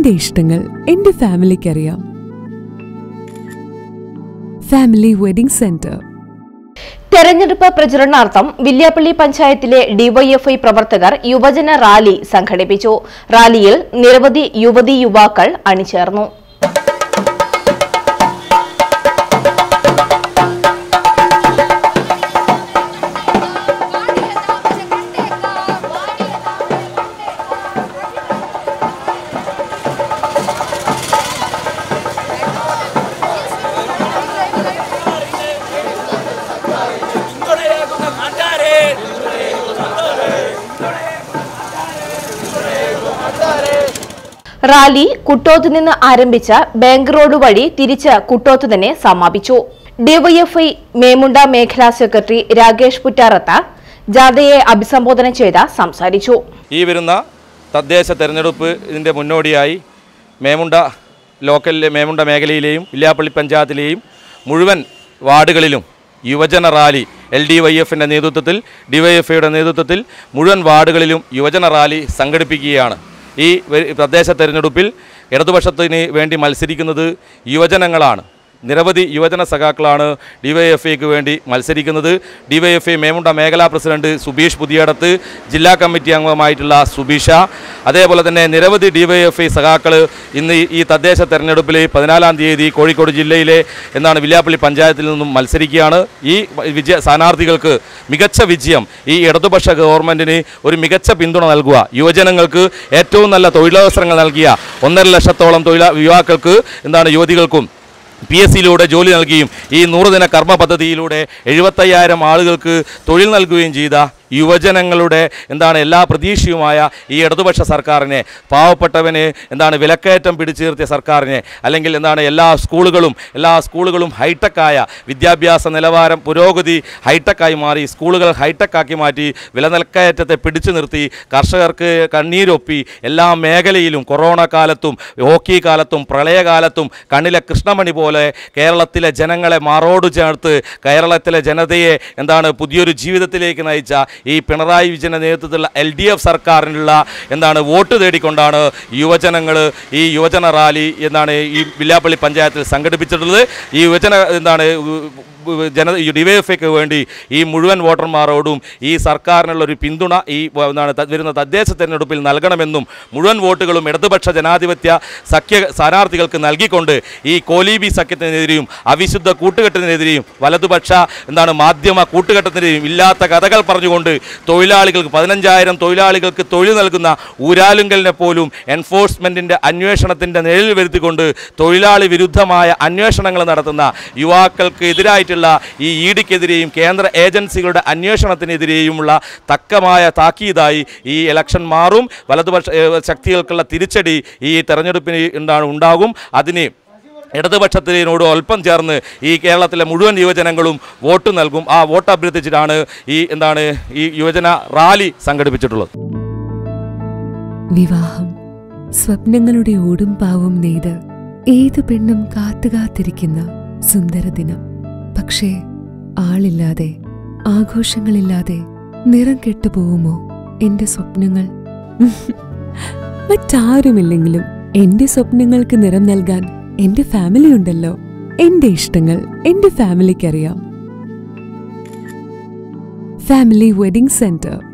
എന്റെ ഇഷ്ടങ്ങൾ എന്റെ ഫാമിലിക്കറിയാം ഫാമിലി വെഡിംഗ് സെന്റർ തെരഞ്ഞെടുപ്പ് പ്രചരണാർത്ഥം വില്യാപ്പള്ളി പഞ്ചായത്തിലെ ഡിവൈഎഫ്ഐ പ്രവർത്തകർ യുവജന റാലി സംഘടിപ്പിച്ചു റാലിയിൽ നിരവധി യുവതി യുവാക്കൾ അണിചേർന്നു റാലി കുട്ടോത്ത് നിന്ന് ആരംഭിച്ച ബാങ്ക് റോഡ് വഴി തിരിച്ച് കുട്ടോത്ത് തന്നെ സമാപിച്ചു ഡിവൈഎഫ്ഐ മേമുണ്ട മേഖലാ സെക്രട്ടറി രാകേഷ് പുറ്റാറത്ത ജാഥയെ അഭിസംബോധന ചെയ്ത് സംസാരിച്ചു ഈ വരുന്ന തദ്ദേശ തെരഞ്ഞെടുപ്പ് ഇതിൻ്റെ മുന്നോടിയായി മേമുണ്ട ലോക്കലിലെ മേമുണ്ട മേഖലയിലെയും വില്യാപ്പള്ളി പഞ്ചായത്തിലെയും മുഴുവൻ വാർഡുകളിലും യുവജന റാലി എൽ ഡി വൈ എഫിൻ്റെ നേതൃത്വത്തിൽ ഡി വൈ എഫ് ഐയുടെ നേതൃത്വത്തിൽ മുഴുവൻ വാർഡുകളിലും യുവജന റാലി സംഘടിപ്പിക്കുകയാണ് ഈ വ- തദ്ദേശ തെരഞ്ഞെടുപ്പിൽ ഇടതുപക്ഷത്തിന് വേണ്ടി മത്സരിക്കുന്നത് യുവജനങ്ങളാണ് നിരവധി യുവജന സഖാക്കളാണ് ഡിവൈഎഫ്ഐക്ക് വേണ്ടി മത്സരിക്കുന്നത് ഡിവൈഎഫ്ഐ മേമുണ്ട മേഖലാ പ്രസിഡന്റ് സുബീഷ് പുതിയടത്ത് ജില്ലാ കമ്മിറ്റി അംഗമായിട്ടുള്ള സുബീഷ അതേപോലെ തന്നെ നിരവധി ഡിവൈഎഫ്ഐ സഖാക്കൾ ഇന്ന് ഈ- ഈ തദ്ദേശ തെരഞ്ഞെടുപ്പിൽ പതിനാലാം തീയതി കോഴിക്കോട് ജില്ലയിലെ എന്നാണ് വില്യാപ്പള്ളി പഞ്ചായത്തിൽ നിന്നും മത്സരിക്കുകയാണ് ഈ വിജയ സ്ഥാനാർത്ഥികൾക്ക് മികച്ച വിജയം ഈ ഇടതുപക്ഷ ഗവൺമെൻറ്റിന് ഒരു മികച്ച പിന്തുണ നൽകുക യുവജനങ്ങൾക്ക് ഏറ്റവും നല്ല തൊഴിലവസരങ്ങൾ നൽകിയ ഒന്നര ലക്ഷത്തോളം തൊഴിലാ യുവാക്കൾക്ക് എന്താണ് യുവതികൾക്കും പി എസ് സിയിലൂടെ ജോലി നൽകുകയും ഈ നൂറുദിന കർമ്മ പദ്ധതിയിലൂടെ എഴുപത്തയ്യായിരം ആളുകൾക്ക് തൊഴിൽ നൽകുകയും ചെയ്ത യുവജനങ്ങളുടെ എന്താണ് എല്ലാ പ്രതീക്ഷയുമായ ഈ ഇടതുപക്ഷ സർക്കാരിനെ പാവപ്പെട്ടവന് എന്താണ് വിലക്കയറ്റം പിടിച്ചു നിർത്തിയ സർക്കാരിനെ അല്ലെങ്കിൽ എന്താണ് എല്ലാ സ്കൂളുകളും എല്ലാ സ്കൂളുകളും ഹൈടെക്കായ വിദ്യാഭ്യാസ നിലവാരം പുരോഗതി ഹൈടെക്കായി മാറി സ്കൂളുകൾ ഹൈടെക്കാക്കി മാറ്റി വിലനിലക്കയറ്റത്തെ പിടിച്ചു നിർത്തി കർഷകർക്ക് കണ്ണീരൊപ്പി എല്ലാ മേഖലയിലും കൊറോണ കാലത്തും ഹോക്കി കാലത്തും പ്രളയകാലത്തും കണ്ണിലെ കൃഷ്ണമണി പോലെ കേരളത്തിലെ ജനങ്ങളെ മാറോട് ചേർത്ത് കേരളത്തിലെ ജനതയെ എന്താണ് പുതിയൊരു ജീവിതത്തിലേക്ക് നയിച്ച ഈ പിണറായി വിജയൻ്റെ നേതൃത്വത്തിലുള്ള എൽ ഡി എഫ് സർക്കാരിനുള്ള എന്താണ് വോട്ട് തേടിക്കൊണ്ടാണ് യുവജനങ്ങൾ ഈ യുവജന റാലി എന്നാണ് ഈ വില്ലാപ്പള്ളി പഞ്ചായത്തിൽ സംഘടിപ്പിച്ചിട്ടുള്ളത് ഈ യുവജന എന്താണ് ജന ഡിവൈഎഫ്ഐക്ക് വേണ്ടി ഈ മുഴുവൻ വോട്ടർമാരോടും ഈ സർക്കാരിനുള്ള ഒരു പിന്തുണ ഈ വ- എന്താണ് ത- വരുന്ന തദ്ദേശ തെരഞ്ഞെടുപ്പിൽ നൽകണമെന്നും മുഴുവൻ വോട്ടുകളും ഇടതുപക്ഷ ജനാധിപത്യ സഖ്യ സ്ഥാനാർത്ഥികൾക്ക് നൽകിക്കൊണ്ട് ഈ കോലീബി സഖ്യത്തിനെതിരെയും അവിശുദ്ധ കൂട്ടുകെട്ടിനെതിരെയും വലതുപക്ഷ എന്താണ് മാധ്യമ കൂട്ടുകെട്ടത്തിനെതിരെയും ഇല്ലാത്ത കഥകൾ പറഞ്ഞുകൊണ്ട് തൊഴിലാളികൾക്ക് പതിനഞ്ചായിരം തൊഴിലാളികൾക്ക് തൊഴിൽ നൽകുന്ന ഊരാലുങ്കലിനെ പോലും എൻഫോഴ്സ്മെൻറ്റിൻ്റെ അന്വേഷണത്തിൻ്റെ നിഴലിൽ വരുത്തിക്കൊണ്ട് തൊഴിലാളി വിരുദ്ധമായ അന്വേഷണങ്ങൾ നടത്തുന്ന യുവാക്കൾക്ക് എതിരായിട്ടുള്ള ഈ ഇഡിക്കെതിരെയും കേന്ദ്ര ഏജൻസികളുടെ അന്വേഷണത്തിനെതിരെയുമുള്ള തക്കമായ താക്കീതായി ഈ ഇലക്ഷൻ മാറും വലതുപക്ഷ ഏഹ് ശക്തികൾക്കുള്ള തിരിച്ചടി ഈ തെരഞ്ഞെടുപ്പിന് എന്താണ് ഉണ്ടാകും അതിന് ഇടതുപക്ഷത്തിനോട് ഒൽപ്പം ചേർന്ന് ഈ കേരളത്തിലെ മുഴുവൻ യുവജനങ്ങളും വോട്ട് നൽകും ആ വോട്ട് അഭ്യർത്ഥിച്ചിട്ടാണ് ഈ എന്താണ് ഈ യുവജന റാലി സംഘടിപ്പിച്ചിട്ടുള്ളത് വിവാഹം സ്വപ്നങ്ങളുടെ ഓടും പാവും നെയ്ത് ഏതു പെണ്ണും കാത്തുകാത്തിരിക്കുന്ന സുന്ദര ദിനം പക്ഷേ ആളില്ലാതെ ആഘോഷങ്ങളില്ലാതെ നിറം കെട്ടുപോകുമോ എന്റെ സ്വപ്നങ്ങൾ മറ്റാരുമില്ലെങ്കിലും എന്റെ സ്വപ്നങ്ങൾക്ക് നിറം നൽകാൻ എന്റെ ഫാമിലി ഉണ്ടല്ലോ എന്റെ ഇഷ്ടങ്ങൾ എന്റെ ഫാമിലിക്കറിയാം ഫാമിലി വെഡിംഗ് സെന്റർ